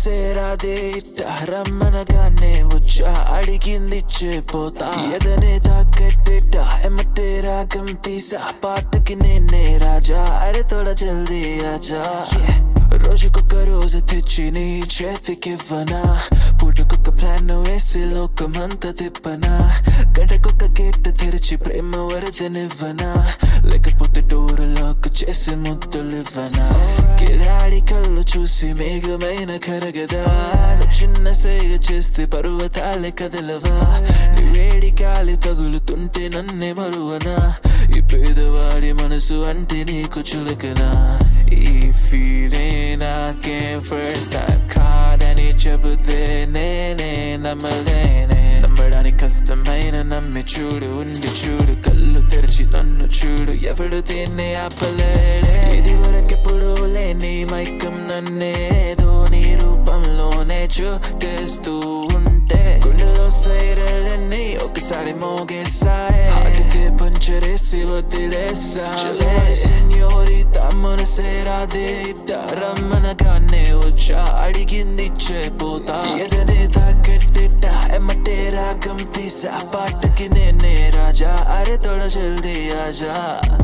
మనసేరాదే ఇట్ట రమ్మనగానే వచ్చా అడిగింది పోతా ఎదనే తాకట్టేట ఎమ్మటే రాగం తీసా పాటకి నేనే రాజా అరే తోడ జల్దీ ఆజా రోజుకొక రోజు తెచ్చి నీ చేతికివ్వనా పూటకొక ప్లాన్ వేసి లోకమంతా తిప్పనా గంటకొక గేట్ తెరిచి ప్రేమ వరదనివ్వనా లేకపోతే డోర్ లాక్ చేసి ముద్దులివ్వనా కిలాడి కళ్ళు చూసి మేఘమైన కరగదా చిన్న సేగ చేస్తే పర్వతాలే కదలవా నీ వేడి గాలి తగులుతుంటే నన్నే మరువనా ఈ పేదవాడి మనసు అంటే నీకు చులకనా ఈ ఫీలే నాకే ఫస్ట్ టైం కాదని చెబితే నేనే నమ్మలేనే నమ్మడానికి కష్టమైన నమ్మి చూడు ఉండి చూడు కళ్ళు తెరిచి నన్ను చూడు ఎవడు దీన్ని ఆపలేడే ఇది వరకెప్పుడు లేని మైకం నన్నేదో నీ రూపంలోనే చూటేస్తూ ఉంటే గుండెలో సైరలన్నీ ఒకసారి మోగేసాయి హార్ట్కి పంచరేసి వదిలేసా సెన్యోరితా మనసేరాదే ఇట్ట రమ్మనగానే వచ్చా అడిగింది పోతా ఎదనే తాకట్టిట్ట ఎమ్మటే రాగం తీసా పాటకి నేనే రాజా అరే తోడ జల్దీ ఆజా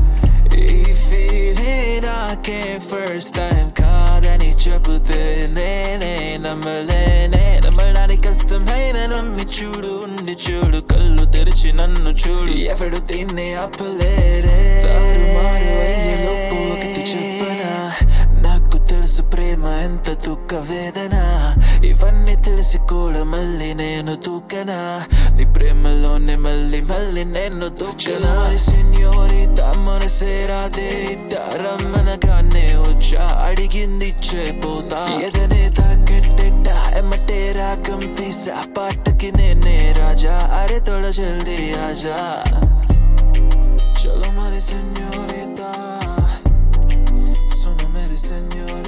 ఈ ఫీలే నాకే ఫస్ట్ టైం కాదని చెబితే నేనే నమ్మలేనే నమ్మడానికి కష్టమైన నమ్మి చూడు ఉండి చూడు కళ్ళు తెరిచి నన్ను చూడు ఎవడు దీన్ని ఆపలేరే తారుమారు అయ్యేలోపు ఒకటి చెప్పనా నాకు తెలుసు ప్రేమ ఎంత దుఃఖ వేదన ఇవన్నీ తెలిసి కూడా మళ్ళీ నేను దూకనా నీ ప్రేమలోనే మళ్ళీ మళ్ళీ నేను దూకనా సెన్యోరితా మనసేరాదే ఇట్ట రమ్మనగానే వచ్చా అడిగింది పోతా ఎదనే తాకట్టెట్ట ఎమ్మటే రాగం తీసా పాటకి నేనే రాజా అరే తోడ జల్దీ ఆజా చలో మరి సెన్యోరితా Sono मेरी señorita